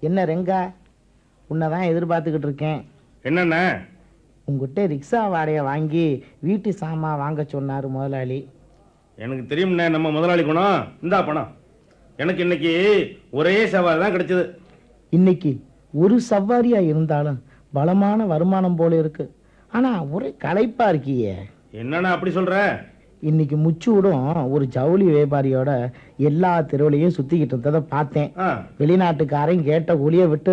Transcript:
என்ன ரெங்கா உன்னை தான் எதிர்பார்த்துக்கிட்டு இருக்கேன் என்னண்ணே உங்ககிட்ட ரிக்ஷா வாடகை வாங்கி வீட்டு சாமான் வாங்க சொன்னார் முதலாளி எனக்கு தெரியும்ண்ணே நம்ம முதலாளி குணம் இந்தா பணம் எனக்கு இன்னைக்கு ஒரே சவால் தான் கிடைச்சது இன்னைக்கு ஒரு சவாரியா இருந்தாலும் பலமான வருமானம் போல இருக்கு ஆனா ஒரே களைப்பா இருக்கியே என்னண்ணா அப்படி சொல்ற இன்னைக்கு முச்சூடும் ஒரு ஜவுளி வியாபாரியோட எல்லா தெருவுலையும் சுத்திக்கிட்டு இருந்ததை பார்த்தேன் ஆ வெளிநாட்டுக்காரன் கேட்ட கூலிய விட்டு